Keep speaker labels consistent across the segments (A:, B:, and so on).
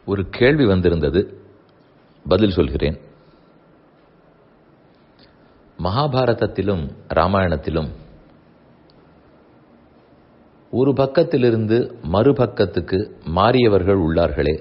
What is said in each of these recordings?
A: ஒரு கேள்வி வந்திருந்தது பதில் சொல்கிறேன் மகாபாரதத்திலும் ராமாயணத்திலும் ஒரு பக்கத்திலிருந்து மறுபக்கத்துக்கு மாறியவர்கள் உள்ளார்களே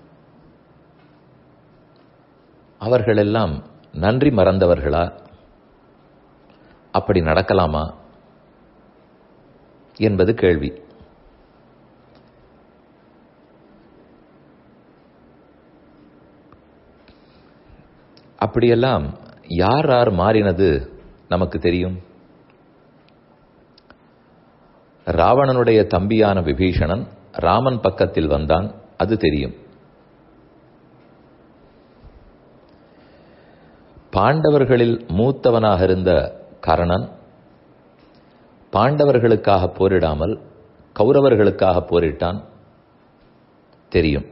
A: அவர்களெல்லாம் நன்றி மறந்தவர்களா அப்படி நடக்கலாமா என்பது கேள்வி அப்படியெல்லாம் யார் யார் மாறினது நமக்கு தெரியும் ராவணனுடைய தம்பியான விபீஷணன் ராமன் பக்கத்தில் வந்தான் அது தெரியும் பாண்டவர்களில் மூத்தவனாக இருந்த கரணன் பாண்டவர்களுக்காக போரிடாமல் கௌரவர்களுக்காக போரிட்டான் தெரியும்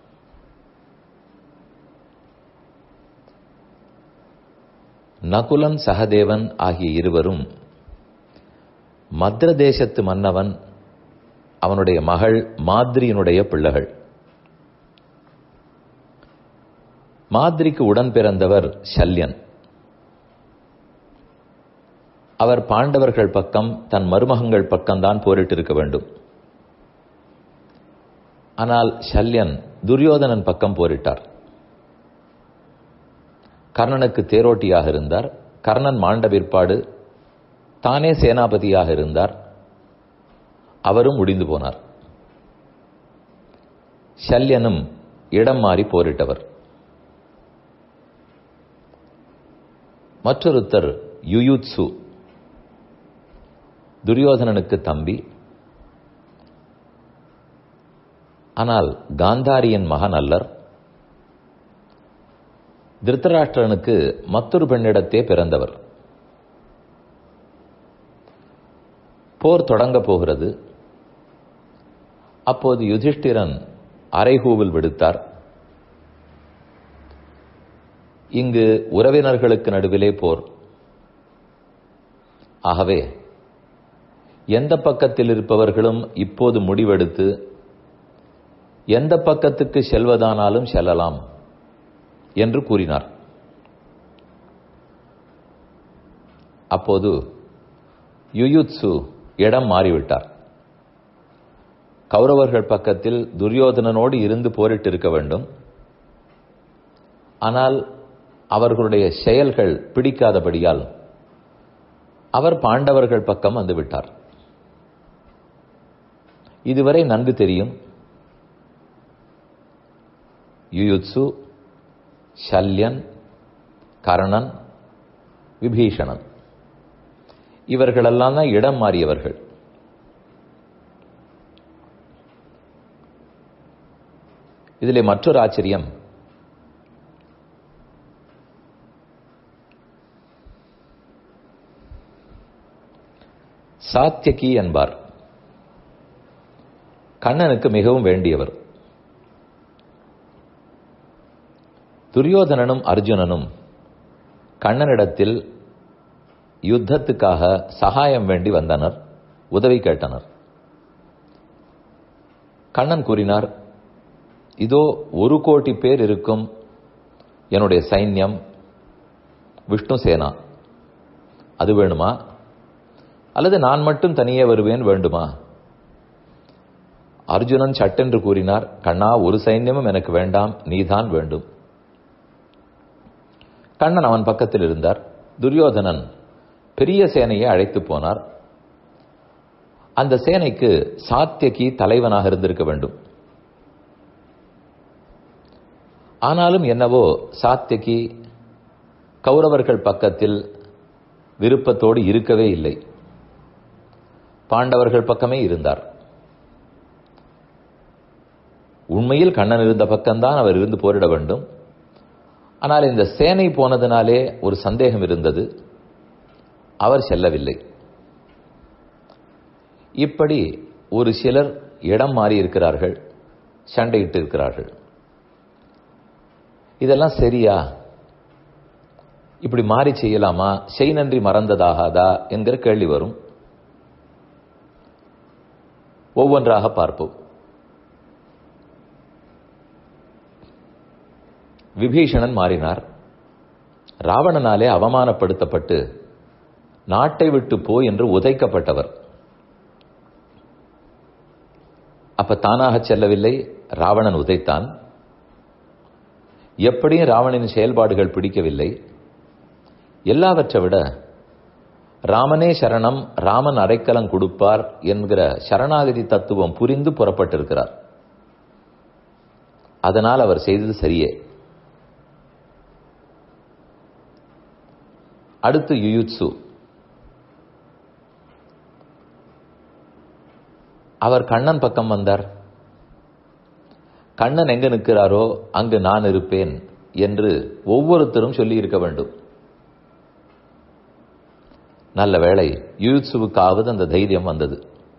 A: நகுலன் சகதேவன் ஆகிய இருவரும் மத்ர தேசத்து மன்னவன் அவனுடைய மகள் மாதிரியினுடைய பிள்ளைகள் மாதிரிக்கு உடன் பிறந்தவர் சல்யன் அவர் பாண்டவர்கள் பக்கம் தன் மருமகங்கள் பக்கம்தான் போரிட்டிருக்க வேண்டும் ஆனால் சல்யன் துரியோதனன் பக்கம் போரிட்டார் கர்ணனுக்கு தேரோட்டியாக இருந்தார் கர்ணன் மாண்ட பிற்பாடு தானே சேனாபதியாக இருந்தார் அவரும் முடிந்து போனார் சல்யனும் இடம் மாறி போரிட்டவர் மற்றொருத்தர் யுயுத்சு துரியோதனனுக்கு தம்பி ஆனால் காந்தாரியின் மகன் அல்லர் திருத்தராஷ்டிரனுக்கு மற்றொரு பெண்ணிடத்தே பிறந்தவர் போர் தொடங்க போகிறது அப்போது யுதிஷ்டிரன் அரைகூவில் விடுத்தார் இங்கு உறவினர்களுக்கு நடுவிலே போர் ஆகவே எந்த பக்கத்தில் இருப்பவர்களும் இப்போது முடிவெடுத்து எந்த பக்கத்துக்கு செல்வதானாலும் செல்லலாம் என்று கூறினார் அப்போது யுயுத்சு இடம் மாறிவிட்டார் கௌரவர்கள் பக்கத்தில் துரியோதனனோடு இருந்து போரிட்டு இருக்க வேண்டும் ஆனால் அவர்களுடைய செயல்கள் பிடிக்காதபடியால் அவர் பாண்டவர்கள் பக்கம் வந்துவிட்டார் இதுவரை நன்கு தெரியும் யுயுத்சு சல்யன் கர்ணன் விபீஷணன் இவர்களெல்லாம் தான் இடம் மாறியவர்கள் இதிலே மற்றொரு ஆச்சரியம் சாத்தியகி என்பார் கண்ணனுக்கு மிகவும் வேண்டியவர் துரியோதனனும் அர்ஜுனனும் கண்ணனிடத்தில் யுத்தத்துக்காக சகாயம் வேண்டி வந்தனர் உதவி கேட்டனர் கண்ணன் கூறினார் இதோ ஒரு கோடி பேர் இருக்கும் என்னுடைய சைன்யம் விஷ்ணு சேனா அது வேணுமா அல்லது நான் மட்டும் தனியே வருவேன் வேண்டுமா அர்ஜுனன் சட்டென்று கூறினார் கண்ணா ஒரு சைன்யமும் எனக்கு வேண்டாம் நீதான் வேண்டும் கண்ணன் அவன் பக்கத்தில் இருந்தார் துரியோதனன் பெரிய சேனையை அழைத்து போனார் அந்த சேனைக்கு சாத்தியகி தலைவனாக இருந்திருக்க வேண்டும் ஆனாலும் என்னவோ சாத்தியகி கௌரவர்கள் பக்கத்தில் விருப்பத்தோடு இருக்கவே இல்லை பாண்டவர்கள் பக்கமே இருந்தார் உண்மையில் கண்ணன் இருந்த பக்கம்தான் அவர் இருந்து போரிட வேண்டும் ஆனால் இந்த சேனை போனதினாலே ஒரு சந்தேகம் இருந்தது அவர் செல்லவில்லை இப்படி ஒரு சிலர் இடம் மாறி இருக்கிறார்கள் சண்டையிட்டு இருக்கிறார்கள் இதெல்லாம் சரியா இப்படி மாறி செய்யலாமா செய் நன்றி மறந்ததாகாதா என்கிற கேள்வி வரும் ஒவ்வொன்றாக பார்ப்போம் விபீஷணன் மாறினார் ராவணனாலே அவமானப்படுத்தப்பட்டு நாட்டை விட்டு போ என்று உதைக்கப்பட்டவர் அப்ப தானாக செல்லவில்லை ராவணன் உதைத்தான் எப்படியும் ராவணனின் செயல்பாடுகள் பிடிக்கவில்லை எல்லாவற்றை விட ராமனே சரணம் ராமன் அரைக்கலம் கொடுப்பார் என்கிற சரணாகதி தத்துவம் புரிந்து புறப்பட்டிருக்கிறார் அதனால் அவர் செய்தது சரியே அடுத்து யுயுத்சு அவர் கண்ணன் பக்கம் வந்தார் கண்ணன் எங்க நிற்கிறாரோ அங்கு நான் இருப்பேன் என்று ஒவ்வொருத்தரும் சொல்லி இருக்க வேண்டும் நல்ல வேளை யுயுத்சுவுக்காவது அந்த தைரியம் வந்தது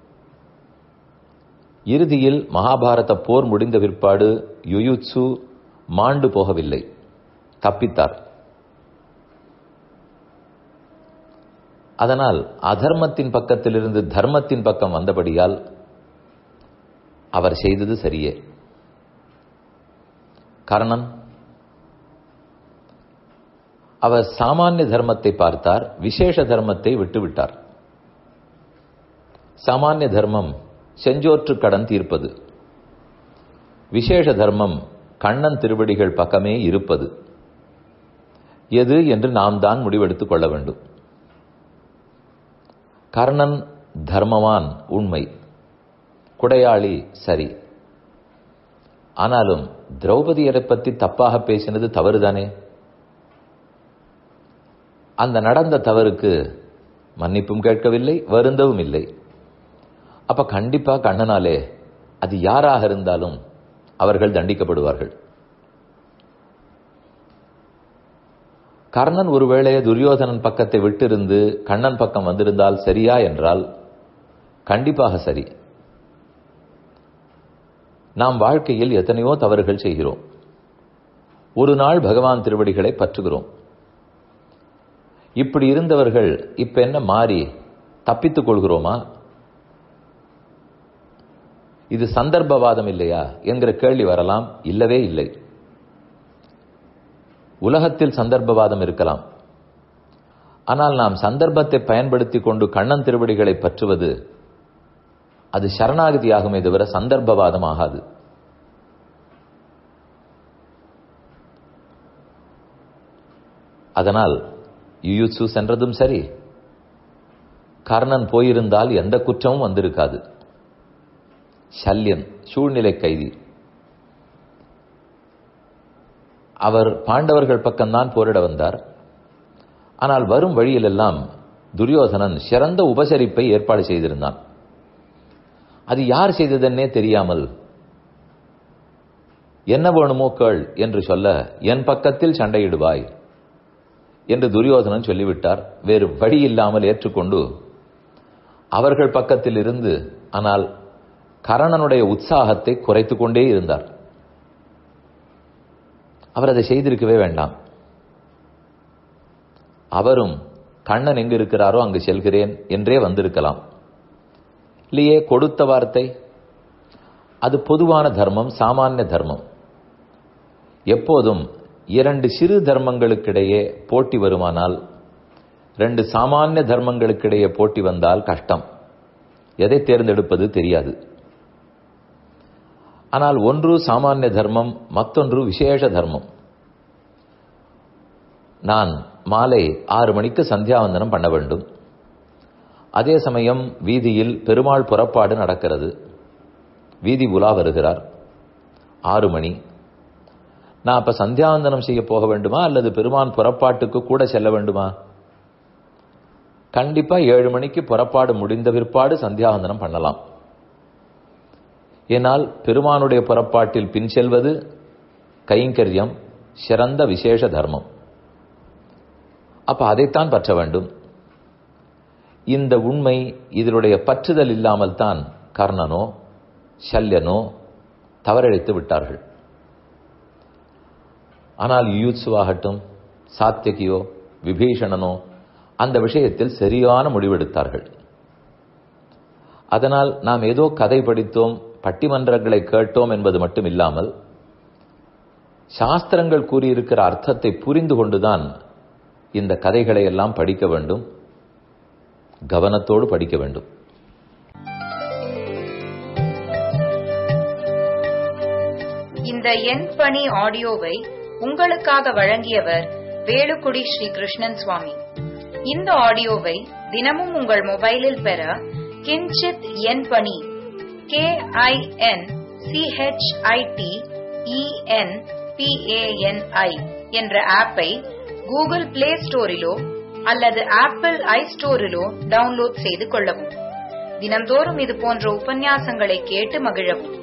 A: இறுதியில் மகாபாரத போர் முடிந்த பிற்பாடு யுயுத்சு மாண்டு போகவில்லை தப்பித்தார் அதனால் அதர்மத்தின் பக்கத்திலிருந்து தர்மத்தின் பக்கம் வந்தபடியால் அவர் செய்தது சரியே காரணம் அவர் சாமானிய தர்மத்தை பார்த்தார் விசேஷ தர்மத்தை விட்டுவிட்டார் சாமானிய தர்மம் செஞ்சோற்று கடன் தீர்ப்பது விசேஷ தர்மம் கண்ணன் திருவடிகள் பக்கமே இருப்பது எது என்று நாம் தான் முடிவெடுத்துக் கொள்ள வேண்டும் கர்ணன் தர்மவான் உண்மை குடையாளி சரி ஆனாலும் திரௌபதியரை பற்றி தப்பாக பேசினது தவறுதானே அந்த நடந்த தவறுக்கு மன்னிப்பும் கேட்கவில்லை வருந்தவும் இல்லை அப்ப கண்டிப்பா கண்ணனாலே அது யாராக இருந்தாலும் அவர்கள் தண்டிக்கப்படுவார்கள் கர்ணன் ஒருவேளை துரியோதனன் பக்கத்தை விட்டிருந்து கண்ணன் பக்கம் வந்திருந்தால் சரியா என்றால் கண்டிப்பாக சரி நாம் வாழ்க்கையில் எத்தனையோ தவறுகள் செய்கிறோம் ஒரு நாள் பகவான் திருவடிகளை பற்றுகிறோம் இப்படி இருந்தவர்கள் இப்ப என்ன மாறி தப்பித்துக் கொள்கிறோமா இது சந்தர்ப்பவாதம் இல்லையா என்கிற கேள்வி வரலாம் இல்லவே இல்லை உலகத்தில் சந்தர்ப்பவாதம் இருக்கலாம் ஆனால் நாம் சந்தர்ப்பத்தை பயன்படுத்தி கொண்டு கண்ணன் திருவடிகளை பற்றுவது அது சரணாகதி ஆகுமே தவிர சந்தர்ப்பவாதம் ஆகாது அதனால் யுயுத்சு சென்றதும் சரி கர்ணன் போயிருந்தால் எந்த குற்றமும் வந்திருக்காது சல்யன் சூழ்நிலை கைதி அவர் பாண்டவர்கள் பக்கம்தான் போரிட வந்தார் ஆனால் வரும் வழியிலெல்லாம் துரியோதனன் சிறந்த உபசரிப்பை ஏற்பாடு செய்திருந்தான் அது யார் செய்ததென்னே தெரியாமல் என்ன வேணுமோ கேள் என்று சொல்ல என் பக்கத்தில் சண்டையிடுவாய் என்று துரியோதனன் சொல்லிவிட்டார் வேறு வழி இல்லாமல் ஏற்றுக்கொண்டு அவர்கள் பக்கத்தில் இருந்து ஆனால் கரணனுடைய உற்சாகத்தை குறைத்துக் கொண்டே இருந்தார் அவர் அதை செய்திருக்கவே வேண்டாம் அவரும் கண்ணன் எங்கு இருக்கிறாரோ அங்கு செல்கிறேன் என்றே வந்திருக்கலாம் இல்லையே கொடுத்த வார்த்தை அது பொதுவான தர்மம் சாமானிய தர்மம் எப்போதும் இரண்டு சிறு தர்மங்களுக்கிடையே போட்டி வருமானால் ரெண்டு சாமானிய தர்மங்களுக்கிடையே போட்டி வந்தால் கஷ்டம் எதை தேர்ந்தெடுப்பது தெரியாது ஆனால் ஒன்று சாமானிய தர்மம் மற்றொன்று விசேஷ தர்மம் நான் மாலை ஆறு மணிக்கு சந்தியாவந்தனம் பண்ண வேண்டும் அதே சமயம் வீதியில் பெருமாள் புறப்பாடு நடக்கிறது வீதி உலா வருகிறார் ஆறு மணி நான் அப்ப சந்தியாவந்தனம் செய்ய போக வேண்டுமா அல்லது பெருமான் புறப்பாட்டுக்கு கூட செல்ல வேண்டுமா கண்டிப்பா ஏழு மணிக்கு புறப்பாடு முடிந்த பிற்பாடு சந்தியாவந்தனம் பண்ணலாம் ஏனால் பெருமானுடைய புறப்பாட்டில் பின் செல்வது கைங்கரியம் சிறந்த விசேஷ தர்மம் அப்ப அதைத்தான் பற்ற வேண்டும் இந்த உண்மை இதனுடைய பற்றுதல் இல்லாமல் தான் கர்ணனோ சல்யனோ தவறழித்து விட்டார்கள் ஆனால் யுயுத்சுவாகட்டும் சாத்தியகியோ விபீஷணனோ அந்த விஷயத்தில் சரியான முடிவெடுத்தார்கள் அதனால் நாம் ஏதோ கதை படித்தோம் பட்டிமன்றங்களை கேட்டோம் என்பது மட்டும் இல்லாமல் சாஸ்திரங்கள் கூறியிருக்கிற அர்த்தத்தை புரிந்து கொண்டுதான் இந்த கதைகளை எல்லாம் படிக்க வேண்டும் கவனத்தோடு படிக்க வேண்டும்
B: இந்த எண் பணி ஆடியோவை உங்களுக்காக வழங்கியவர் வேலுக்குடி ஸ்ரீ கிருஷ்ணன் சுவாமி இந்த ஆடியோவை தினமும் உங்கள் மொபைலில் பெற கிஞ்சித் எண் பணி கே ஐ என் சிஹெச்ஐடி இஎன் பிஏஎன்ஐ என்ற ஆப்பை கூகுள் பிளே ஸ்டோரிலோ அல்லது ஆப்பிள் ஐ ஸ்டோரிலோ டவுன்லோட் செய்து கொள்ளவும் தினம்தோறும் இது போன்ற உபன்யாசங்களை கேட்டு மகிழவும்